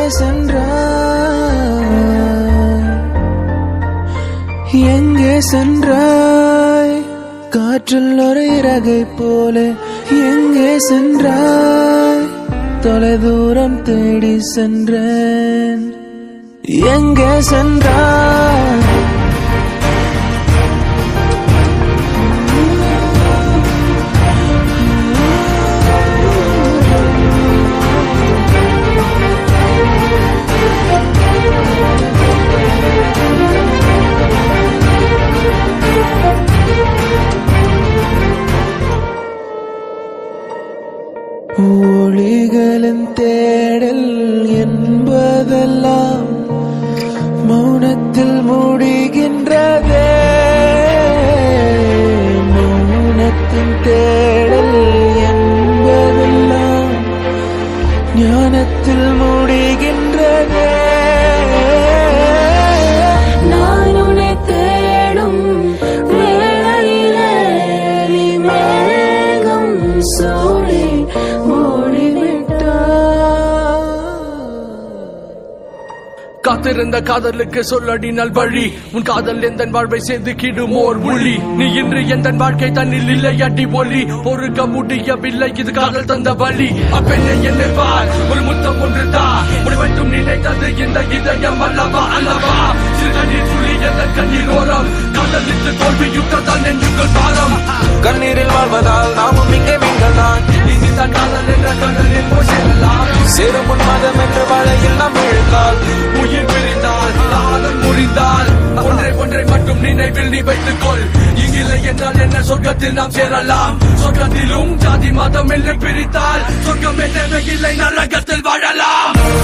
சென்றாய் எங்கே சென்றாய் காற்றில் ஒரு இறகை போல எங்கே சென்றாய் தொலை தூரம் தேடி சென்றேன் எங்கே சென்றாய் ஒளிகளின் தேடல் என்பதெல்லாம் மௌனத்தில் முடிகின்றதே மௌனத்தின் தேடல் என்பதெல்லாம் ஞானத்தில் முடிகின்றதே நான் உன்னை தேடும் வேளையிலே நீ மேகம் சூடி மூடிவிட்டாய் காத்திருந்த காதலுக்கு சொல்லடி நல்வழி உன் காதல் எந்த வாழ்வை சேர்ந்து கிடும் ஓர் மொழி நீ இன்று எந்த வாழ்க்கை தன்னில் இல்லை அடி ஒளி பொறுக்க முடியவில்லை இது காதல் தந்த வழி அப்பெண்ணை என்னை பார் ஒரு முத்தம் ஒன்று தான் முடிவெட்டும் நினைத்தது இந்த இதயம் அல்லவா அல்லவா சிறு கண்ணீர் துளி எந்த கண்ணீர் ஓரம் காதலித்து தோல்வியுற்றதான் நெஞ்சுக்கள் பாரம் கண்ணீரில் வாழ்வதால் நாமும் இங்கே மீன்கள்தான் இதுதான் காதல் என்ற கடலில் போய் செல்லலாம் சேரும் உன் மதம் என்ற வலையில் நாம் இழுத்தால் உயிர் பிரிந்தால் காதல் முறிந்தால் ஒன்றை ஒன்றை மட்டும் நினைவில் நீ வைத்துக் கொள் இங்கில்லை என்றால் என்ன சொர்க்கத்தில் நாம் சேரலாம் சொர்க்கத்திலும் ஜாதி மதம் என்று பிரித்தால் சொர்க்கம் என்னவே இல்லை நரகத்தில் வாழலாம்